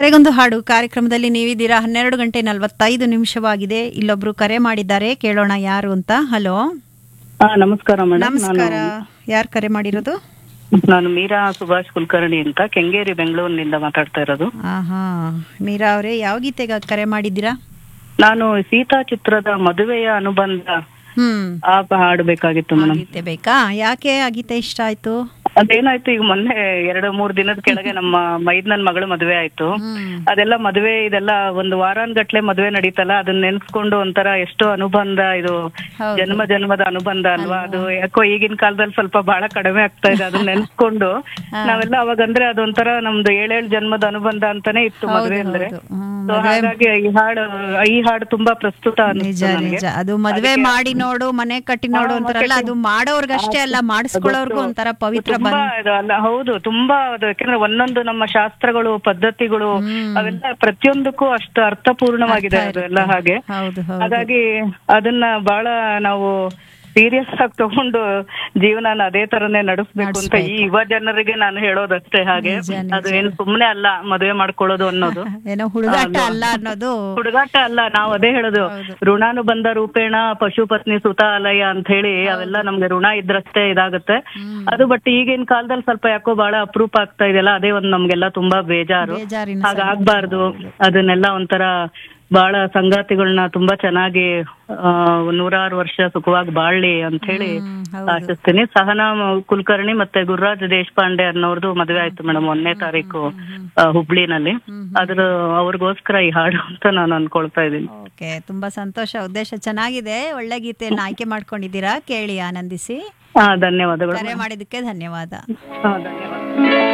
ಕರೆಗೊಂದು ಹಾಡು ಕಾರ್ಯಕ್ರಮದಲ್ಲಿ ನೀವಿದ್ದೀರಾ ಹನ್ನೆರಡು ಗಂಟೆ ನಲವತ್ತೈದು ನಿಮಿಷವಾಗಿದೆ ಇಲ್ಲೊಬ್ರು ಕರೆ ಮಾಡಿದ್ದಾರೆ ಕೇಳೋಣ ಯಾರು ಅಂತ ಹಲೋ ಹಾ ನಮಸ್ಕಾರ ಮೇಡಮ್ ನಮಸ್ಕಾರ ಯಾರು ಕರೆ ಮಾಡಿರೋದು ನಾನು ಮೀರಾ ಸುಭಾಷ್ ಕುಲಕರ್ಣಿ ಅಂತ ಕೆಂಗೇರಿ ಬೆಂಗಳೂರಿನಿಂದ ಮಾತಾಡ್ತಾ ಇರೋದು ಆಹಾ ಮೀರಾ ಅವರೇ ಯಾವ ಗೀತೆಗೆ ಕರೆ ಮಾಡಿದ್ದೀರಾ ನಾನು ಸೀತಾ ಚಿತ್ರದ ಮದುವೆಯ ಅನುಬಂಧ ಹ್ಮ್ ಆ ಹಾಡು ಬೇಕಾಗಿತ್ತು ಆ ಮೇಡಮ್ ಗೀತೆ ಬೇಕಾ ಯಾಕೆ ಆ ಗೀತೆ ಇಷ್ಟ ಆಯ್ತು ಅದೇನಾಯ್ತು ಈಗ ಮೊನ್ನೆ ಎರಡು ಮೂರ್ ದಿನದ ಕೆಳಗೆ ನಮ್ಮ ಮೈದ್ನನ್ ಮಗಳು ಮದುವೆ ಆಯ್ತು ಹ್ಮ್ ಅದೆಲ್ಲ ಮದುವೆ ಇದೆಲ್ಲ ಒಂದು ವಾರಾನ್ಗಟ್ಲೆ ಮದುವೆ ನಡೀತಲ್ಲ ಅದನ್ನ ನೆನ್ಸ್ಕೊಂಡು ಒಂಥರ ಎಷ್ಟೋ ಅನುಬಂಧ ಇದು ಹೌದು. ಜನ್ಮ ಜನ್ಮದ ಅನುಬಂಧ ಅಲ್ವಾ ಅದು ಯಾಕೋ ಈಗಿನ ಕಾಲದಲ್ಲಿ ಸ್ವಲ್ಪ ಬಹಳ ಕಡಿಮೆ ಆಗ್ತಾ ಇದೆ ಅದನ್ನ ನೆನ್ಸ್ಕೊಂಡು ನಾವೆಲ್ಲ ಅವಾಗ ಅಂದ್ರೆ ಅದೊಂಥರ ನಮ್ದು ಏಳೇಳು ಜನ್ಮದ ಅನುಬಂಧ ಅಂತಾನೆ ಇತ್ತು ಮದುವೆ ಅಂದ್ರೆ ಹೌದು. ಹ್ಮ್, So ಹಾಗಾಗಿ ಈ ಹಾಡು ಈ ಹಾಡು ತುಂಬಾ ಪ್ರಸ್ತುತ ನಿಜ ಅನಿಸ್ತು ನನಗೆ ನಿಜ ಅದು ಮದ್ವೆ ಮಾಡಿ ನೋಡು ಮನೆ ಕಟ್ಟಿ ನೋಡು ಅಂತಾರಲ್ಲ ಅದು ಮಾಡೋರ್ಗಷ್ಟೇ ಅಲ್ಲ ಮಾಡಿಸ್ಕೊಳ್ಳೋರ್ಗು ಒಂಥರ ಪವಿತ್ರ ತುಂಬಾ ಇದು ಅಲ್ಲ ಹೌದು ತುಂಬಾ ಅದು ಯಾಕಂದ್ರೆ ಒಂದೊಂದು ನಮ್ಮ ಶಾಸ್ತ್ರಗಳು ಪದ್ಧತಿಗಳು ಅವೆಲ್ಲ ಪ್ರತಿಯೊಂದಕ್ಕೂ ಅಷ್ಟು ಅರ್ಥಪೂರ್ಣವಾಗಿದೆ ಅದೆಲ್ಲ ಹಾಗೆ ಹೌದು ಹೌದು ಹಾಗಾಗಿ ಅದನ್ನ ಬಹಳ ನಾವು ಸೀರಿಯಸ್ ಆಗಿ ತಗೊಂಡು ಜೀವನನ ಅದೇ ತರನೇ ನಡೆಸ್ಬೇಕು ಅಂತ ಈ ಯುವ ಜನರಿಗೆ ನಾನು ಹೇಳೋದಷ್ಟೇ ಹಾಗೆ ಅದು ಏನು ಸುಮ್ನೆ ಅಲ್ಲ ಮದುವೆ ಮಾಡ್ಕೊಳ್ಳೋದು ಅನ್ನೋದು ಏನೋ ಹುಡುಗಾಟ ಅಲ್ಲ ಅನ್ನೋದು ಹುಡುಗಾಟ ಅಲ್ಲ ನಾವು ಅದೇ ಹೇಳೋದು ಋಣಾನುಬಂಧ ರೂಪೇಣ ಪಶು ಪತ್ನಿ ಸುತಾಲಯ ಅಂತ ಹೇಳಿ ಅವೆಲ್ಲ ನಮ್ಗೆ ಋಣ ಇದ್ರಷ್ಟೇ ಇದಾಗುತ್ತೆ ಅದು ಬಟ್ ಈಗಿನ ಕಾಲದಲ್ಲಿ ಸ್ವಲ್ಪ ಯಾಕೋ ಬಹಳ ಅಪರೂಪ ಆಗ್ತಾ ಇದೆಯಲ್ಲ ಅದೇ ಒಂದು ನಮ್ಗೆಲ್ಲ ತುಂಬಾ ಬೇಜಾರು ಬೇಜಾರಿನ ಹಾಗಾಗ್ಬಾರ್ದು ಅದನ್ನೆಲ್ಲ ಒಂಥರ ಬಹಳ ಸಂಗಾತಿಗಳನ್ನ ತುಂಬಾ ಚೆನ್ನಾಗಿ ಆ, ನೂರಾರು ವರ್ಷ ಸುಖವಾಗಿ ಬಾಳ್ಲಿ ಅಂತ ಹೇಳಿ ಹ್ಮ್, ಹೌದು. ಆಶಿಸ್ತೀನಿ ಸಹನಾ ಮ- ಕುಲಕರ್ಣಿ ಮತ್ತೆ ಗುರುರಾಜ್ ದೇಶಪಾಂಡೆ ಅನ್ನೋರ್ದು ಮದುವೆ ಆಯ್ತು ಮೇಡಮ್ ಒಂದನೇ ತಾರೀಕು ಆ, ಹುಬ್ಳಿನಲ್ಲಿ ಅದ್ರ ಅವ್ರಿಗೋಸ್ಕರ ಈ ಹಾಡು ಅಂತ ನಾನು ಅನ್ಕೊಳ್ತಾ ಇದ್ದೀನಿ ಓಕೆ ತುಂಬಾ ಸಂತೋಷ ಉದ್ದೇಶ ಚೆನ್ನಾಗಿದೆ ಒಳ್ಳೆ ಗೀತೆಯನ್ನು ಆಯ್ಕೆ ಮಾಡ್ಕೊಂಡಿದ್ದೀರಾ ಕೇಳಿ ಆನಂದಿಸಿ ಹಾ ಧನ್ಯವಾದಗಳು ಕರೆ ಮಾಡಿದ್ದಕ್ಕೆ ಧನ್ಯವಾದ ಹಾ ಧನ್ಯವಾದ